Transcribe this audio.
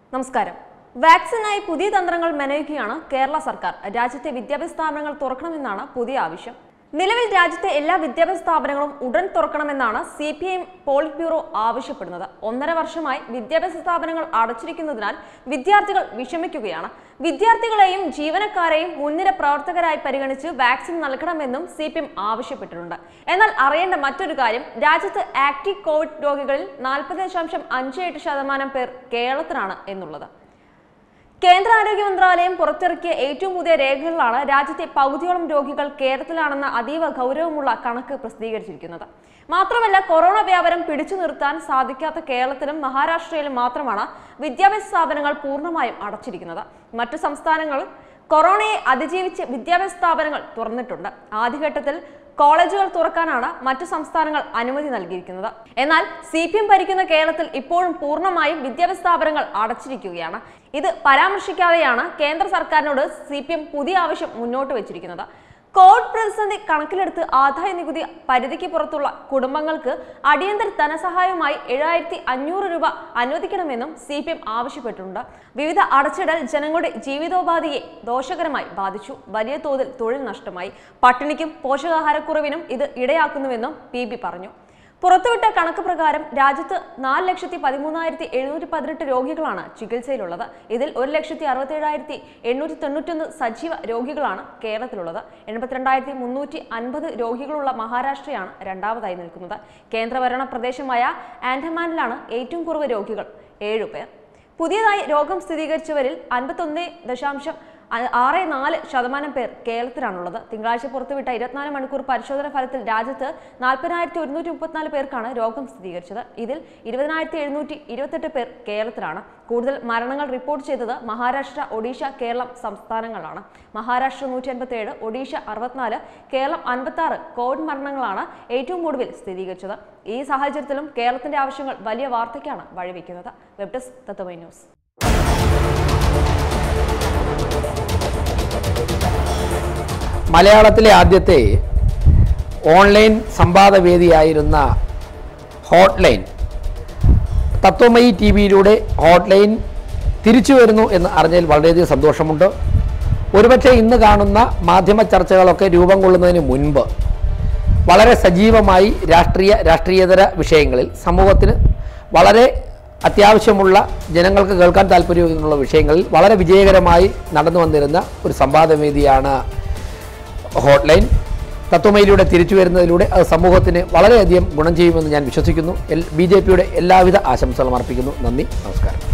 നമസ്കാരം വാക്സിനായി പുതിയ തന്ത്രങ്ങൾ മെനയുകയാണ് കേരള സർക്കാർ രാജ്യത്തെ വിദ്യാഭ്യാസ സ്ഥാപനങ്ങൾ തുറക്കണമെന്നാണ് പുതിയ ആവശ്യം നിലവിൽ രാജ്യത്തെ എല്ലാ വിദ്യാഭ്യാസ സ്ഥാപനങ്ങളും ഉടൻ തുറക്കണമെന്നാണ് C P I polit bureau ആവശ്യപ്പെടുന്നത് ഒന്നര വർഷമായി വിദ്യാഭ്യാസ സ്ഥാപനങ്ങൾ അടച്ചിരിക്കുന്നതിനാൽ വിദ്യാർത്ഥികൾ വിഷമിക്കുകയാണ് വിദ്യാർത്ഥികളെയും ജീവനക്കാരെയും മുൻനിര പ്രവർത്തകരായി പരിഗണിച്ച് വാക്സിൻ നൽകണമെന്നും സി പി എം ആവശ്യപ്പെട്ടിട്ടുണ്ട് എന്നാൽ അറിയേണ്ട മറ്റൊരു കാര്യം രാജ്യത്ത് ആക്റ്റീവ് കോവിഡ് രോഗികളിൽ നാൽപ്പത് ദശാംശം അഞ്ച് എട്ട് ശതമാനം പേർ കേരളത്തിലാണ് എന്നുള്ളത് കേന്ദ്ര ആരോഗ്യ മന്ത്രാലയം പുറത്തിറക്കിയ ഏറ്റവും പുതിയ രേഖകളിലാണ് രാജ്യത്തെ പകുതിയോളം രോഗികൾ കേരളത്തിലാണെന്ന അതീവ ഗൗരവമുള്ള കണക്ക് പ്രസിദ്ധീകരിച്ചിരിക്കുന്നത് മാത്രമല്ല കൊറോണ വ്യാപനം പിടിച്ചു നിർത്താൻ സാധിക്കാത്ത കേരളത്തിലും മഹാരാഷ്ട്രയിലും മാത്രമാണ് വിദ്യാഭ്യാസ സ്ഥാപനങ്ങൾ പൂർണ്ണമായും അടച്ചിരിക്കുന്നത് മറ്റു സംസ്ഥാനങ്ങൾ കൊറോണയെ അതിജീവിച്ച് വിദ്യാഭ്യാസ സ്ഥാപനങ്ങൾ തുറന്നിട്ടുണ്ട് ആദ്യഘട്ടത്തിൽ കോളേജുകൾ തുറക്കാനാണ് മറ്റു സംസ്ഥാനങ്ങൾ അനുമതി നൽകിയിരിക്കുന്നത് എന്നാൽ സി പി എം ഭരിക്കുന്ന കേരളത്തിൽ ഇപ്പോഴും പൂർണ്ണമായും വിദ്യാഭ്യാസ സ്ഥാപനങ്ങൾ അടച്ചിരിക്കുകയാണ് ഇത് പരാമർശിക്കാതെയാണ് കേന്ദ്ര സർക്കാരിനോട് സി പി എം പുതിയ ആവശ്യം മുന്നോട്ട് വെച്ചിരിക്കുന്നത് കോവിഡ് പ്രതിസന്ധി കണക്കിലെടുത്ത് ആദായ നികുതി പരിധിക്ക് പുറത്തുള്ള കുടുംബങ്ങൾക്ക് അടിയന്തര ധനസഹായമായി ഏഴായിരത്തി അഞ്ഞൂറ് രൂപ അനുവദിക്കണമെന്നും സി പി എം ആവശ്യപ്പെട്ടിട്ടുണ്ട് വിവിധ അടച്ചിടൽ ജനങ്ങളുടെ ജീവിതോപാധിയെ ദോഷകരമായി ബാധിച്ചു വലിയ തോതിൽ തൊഴിൽ നഷ്ടമായി പട്ടിണിക്കും പോഷകാഹാരക്കുറവിനും ഇത് ഇടയാക്കുന്നുവെന്നും പി ബി പറഞ്ഞു പുറത്തുവിട്ട കണക്ക് പ്രകാരം രാജ്യത്ത് നാല് ലക്ഷത്തി പതിമൂന്നായിരത്തി എഴുന്നൂറ്റി പതിനെട്ട് രോഗികളാണ് ചികിത്സയിലുള്ളത് ഇതിൽ ഒരു ലക്ഷത്തി അറുപത്തേഴായിരത്തി എണ്ണൂറ്റി തൊണ്ണൂറ്റൊന്ന് സജീവ രോഗികളാണ് കേരളത്തിലുള്ളത് എൺപത്തിരണ്ടായിരത്തി മുന്നൂറ്റി അൻപത് രോഗികളുള്ള മഹാരാഷ്ട്രയാണ് രണ്ടാമതായി നിൽക്കുന്നത് കേന്ദ്രഭരണ പ്രദേശമായ ആൻഡമാനിലാണ് ഏറ്റവും കുറവ് രോഗികൾ ഏഴുപേർ പുതിയതായി രോഗം സ്ഥിരീകരിച്ചവരിൽ അൻപത്തൊന്ന് ദശാംശം അ- ആറ് നാല് ശതമാനം പേർ കേരളത്തിലാണുള്ളത് തിങ്കളാഴ്ച പുറത്തുവിട്ട ഇരുപത്തിനാല് മണിക്കൂർ പരിശോധന ഫലത്തിൽ രാജ്യത്ത് നാൽപ്പതിനായിരത്തി ഒരുന്നൂറ്റി മുപ്പത്തിനാല് പേർക്കാണ് രോഗം സ്ഥിരീകരിച്ചത് ഇതിൽ ഇരുപതിനായിരത്തി എഴുന്നൂറ്റി ഇരുപത്തെട്ട് പേർ കേരളത്തിലാണ് കൂടുതൽ മരണങ്ങൾ റിപ്പോർട്ട് ചെയ്തത് മഹാരാഷ്ട്ര ഒഡീഷ കേരളം സംസ്ഥാനങ്ങളാണ് മഹാരാഷ്ട്ര നൂറ്റി അൻപത്തി ഏഴ് ഒഡീഷ അറുപത്തിനാല് കേരളം അൻപത്തി ആറ് കോവിഡ് മരണങ്ങളാണ് ഏറ്റവും ഒടുവിൽ സ്ഥിരീകരിച്ചത് ഈ സാഹചര്യത്തിലും കേരളത്തിന്റെ ആവശ്യങ്ങൾ വലിയ വാർത്തയ്ക്കാണ് വഴിവെക്കുന്നത് വെബ് ഡെസ്ക് തത്വമൈ ന്യൂസ് മലയാളത്തിലെ ആദ്യത്തെ ഓൺലൈൻ സംവാദവേദിയായിരുന്ന ഹോട്ട്ലൈൻ തത്വമയി ടി വിയിലൂടെ ഹോട്ട്ലൈൻ തിരിച്ചു വരുന്നു എന്ന് അറിഞ്ഞതിൽ വളരെയധികം സന്തോഷമുണ്ട് ഒരുപക്ഷെ ഇന്ന് കാണുന്ന മാധ്യമ ചർച്ചകളൊക്കെ രൂപം കൊള്ളുന്നതിന് മുൻപ് വളരെ സജീവമായി രാഷ്ട്രീയ രാഷ്ട്രീയേതര വിഷയങ്ങളിൽ സമൂഹത്തിന് വളരെ അത്യാവശ്യമുള്ള ജനങ്ങൾക്ക് കേൾക്കാൻ താല്പര്യമുള്ള വിഷയങ്ങളിൽ വളരെ വിജയകരമായി നടന്നു വന്നിരുന്ന ഒരു സംവാദവേദിയാണ് ഹോട്ട്ലൈൻ തത്വമയിലൂടെ തിരിച്ചു വരുന്നതിലൂടെ അത് സമൂഹത്തിന് വളരെയധികം ഗുണം ചെയ്യുമെന്ന് ഞാൻ വിശ്വസിക്കുന്നു എൽ ബി ജെ പിയുടെ എല്ലാവിധ ആശംസകളും അർപ്പിക്കുന്നു നന്ദി നമസ്കാരം